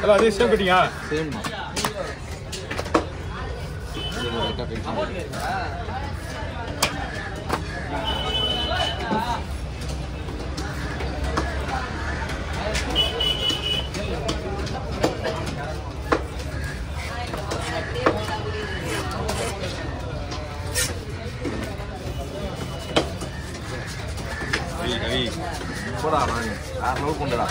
எல்லாம் அதே சேம் கட்டிங்கா சேம் லைட்டாக டைட் கவி கவி போடா நான் அறுநூறு கொண்டுடா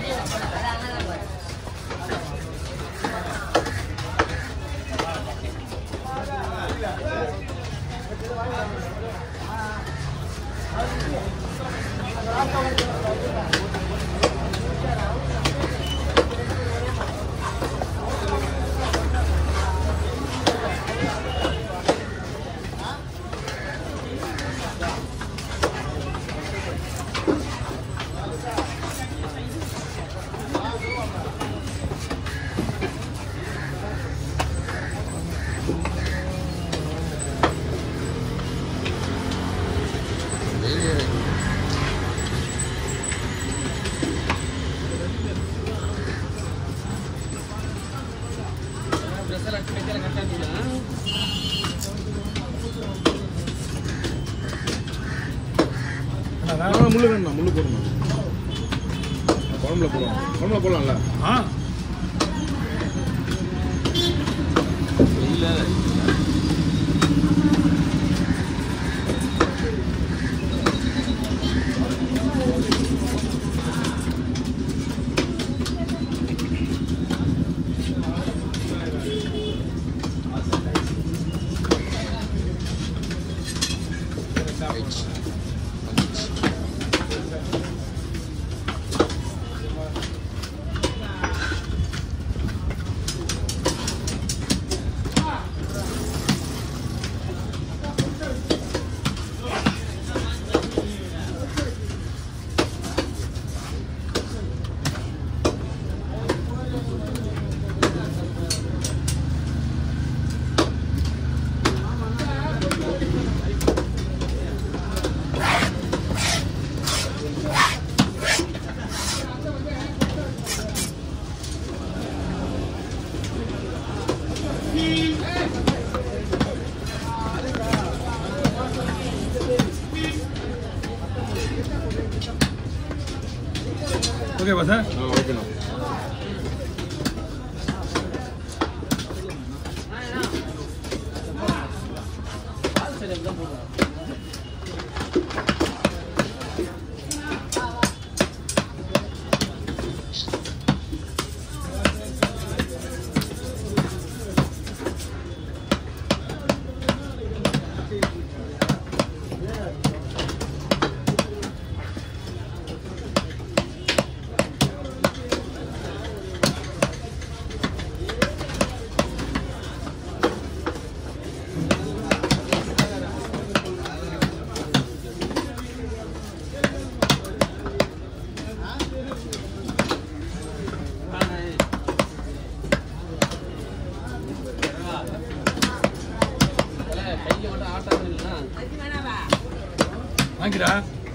என்னண்ணா? ஆ முள்ளு வேணும்ண்ணா முள்ளு போடணும் குழம்புல போடுவோம் குழம்புல போடலாம்ல ஆ இல்லை ஓகேவா சார் ஆ ஓகேண்ணா வாங்கிடா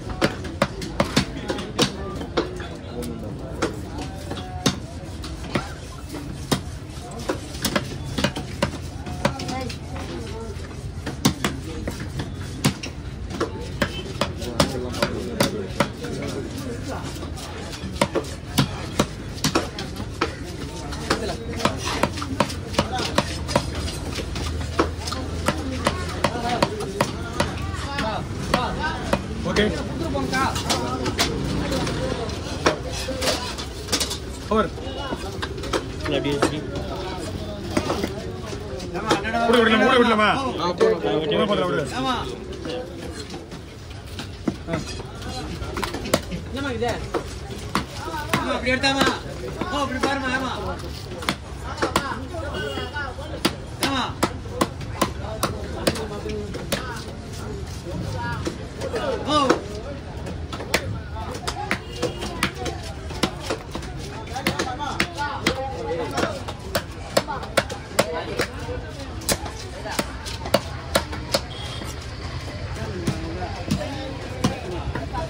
ஓகே ஓவர் மூட விடலாமா மூட விடலாமா ஆ போடலாம் மூட போடலாம் விடு அப்படி எடுத்தாமா ஓ அப்படி பாருமா ஏமா ஏமா ஓ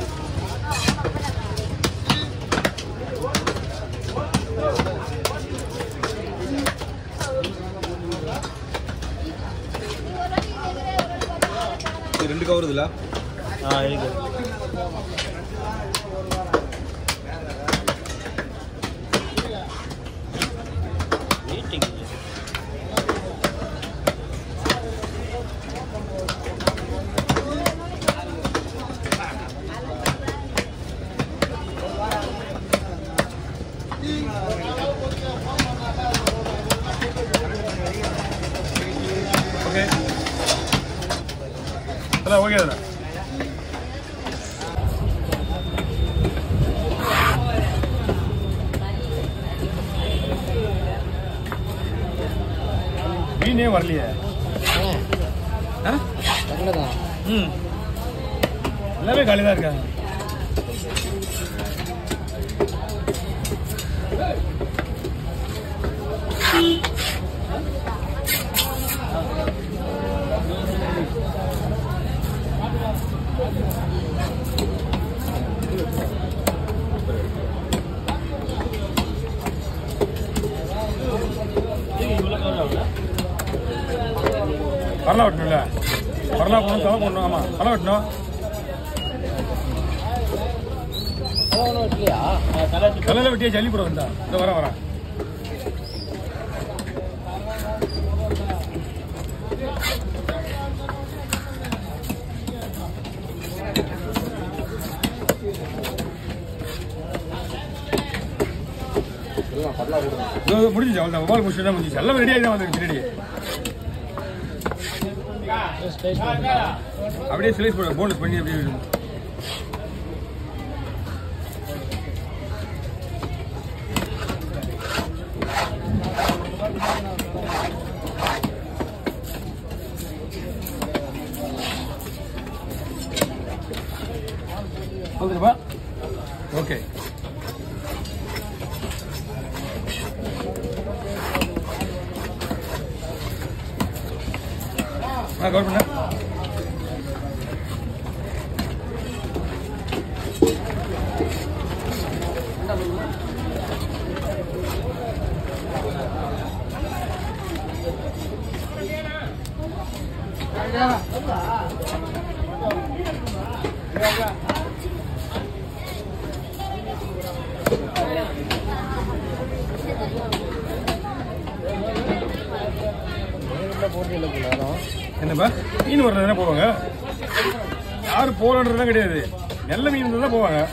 ஓ இருக்குதுல்ல ஆ இருக்கு மீட்டிங் ஓகே அதான் ஓகே தானே மீனே வரலையே ஆ? ம் எல்லாமே காலி தான் இருக்காங்க பரலா வெட்டணும்ல பரலா போடணும் தலை போடணும் ஆமாம் தலை வெட்டணும் தலையில வெட்டியா ஜல்லி போட வந்தா இந்த வர வரேன் இதோ முடிஞ்சிச்சு அவள் தான் மொபைல் முடிச்சுட்டு தான் முடிஞ்சிச்சு எல்லாம் ரெடியாக தான் வந்து பின்னாடி அப்படியே ஸ்லைஸ் போட போனஸ் பண்ணி அப்படியே விடணும். வந்துருப்பா ஓகே ஆ கவர் பண்ண என்னப்பா மீன் வரல தானே போவாங்க யாரு போறன்றதுலாம் கிடையாது நல்ல மீன் இருந்தா தான் போவாங்க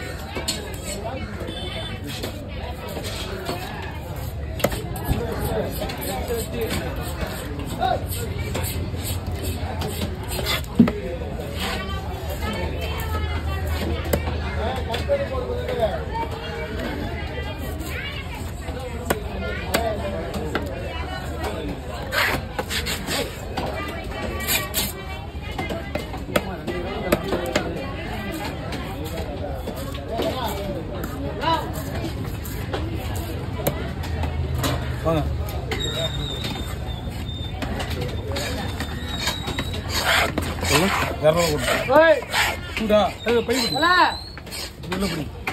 வாங்க இரநூறு கொடுத்து சூடா ஏய், பை பிடி. உள்ள பிடி